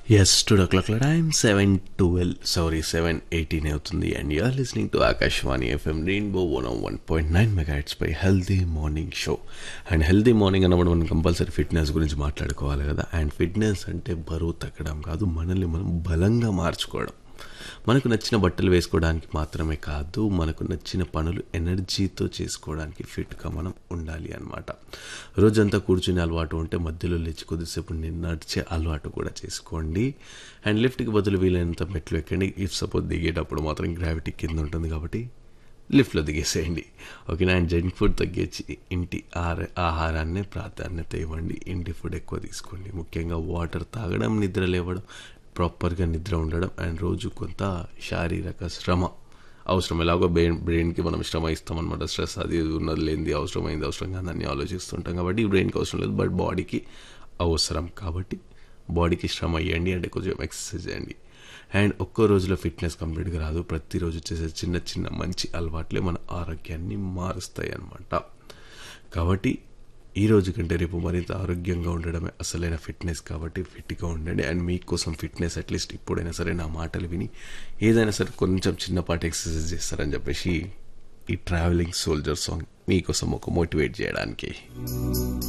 yes two o'clock time seven twelve sorry seven eighteen అవుతుంది and you're listening to Akashvani FM rainbow one one point nine megahertz పై healthy morning show and healthy morning అన్నప్పుడు మనం compulsory fitness గురించి మాట్లాడుకోవాలి కదా and fitness అంటే బరువు తగ్గడం కాదు మనల్ని మనం బలంగా మార్చుకోవడం మనకు నచ్చిన బట్టలు వేసుకోవడానికి మాత్రమే కాదు మనకు నచ్చిన పనులు ఎనర్జీతో చేసుకోవడానికి ఫిట్గా మనం ఉండాలి అనమాట రోజంతా కూర్చునే అలవాటు ఉంటే మధ్యలో లేచి కొద్దిసేపు నేను నడిచే అలవాటు కూడా చేసుకోండి అండ్ లిఫ్ట్కి బదులు వీలైనంత మెట్లు ఎక్కండి ఇఫ్ సపోజ్ దిగేటప్పుడు మాత్రం గ్రావిటీ కింద ఉంటుంది కాబట్టి లిఫ్ట్లో దిగేసేయండి ఓకేనా అండ్ జంక్ ఫుడ్ తగ్గించి ఇంటి ఆహార ఆహారాన్ని ప్రాధాన్యత ఇవ్వండి ఇంటి ఫుడ్ ఎక్కువ తీసుకోండి ముఖ్యంగా వాటర్ తాగడం నిద్ర లేవడం ప్రాపర్గా నిద్ర ఉండడం అండ్ రోజు కొంత శారీరక శ్రమ అవసరం ఎలాగో బ్రెయిన్ బ్రెయిన్కి మనం శ్రమ ఇస్తామన్నమాట స్ట్రెస్ అది ఇది ఉన్నది లేనిది అవసరమైంది అవసరం కాదు అన్ని ఆలోచిస్తుంటాం కాబట్టి బ్రెయిన్కి అవసరం లేదు బట్ బాడీకి అవసరం కాబట్టి బాడీకి శ్రమ ఇవ్వండి అంటే కొంచెం ఎక్సర్సైజ్ చేయండి అండ్ ఒక్కో రోజులో ఫిట్నెస్ కంప్లీట్గా రాదు ప్రతిరోజు చేసే చిన్న చిన్న మంచి అలవాట్లే మన ఆరోగ్యాన్ని మారుస్తాయి అన్నమాట కాబట్టి ఈ రోజు కంటే రేపు మరింత ఆరోగ్యంగా ఉండడమే అసలైన ఫిట్నెస్ కాబట్టి ఫిట్గా ఉండండి అండ్ మీకోసం ఫిట్నెస్ అట్లీస్ట్ ఇప్పుడైనా సరే నా మాటలు విని ఏదైనా సరే కొంచెం చిన్నపాటి ఎక్సర్సైజ్ చేస్తారని చెప్పేసి ఈ ట్రావెలింగ్ సోల్జర్ సాంగ్ మీకోసం ఒక మోటివేట్ చేయడానికి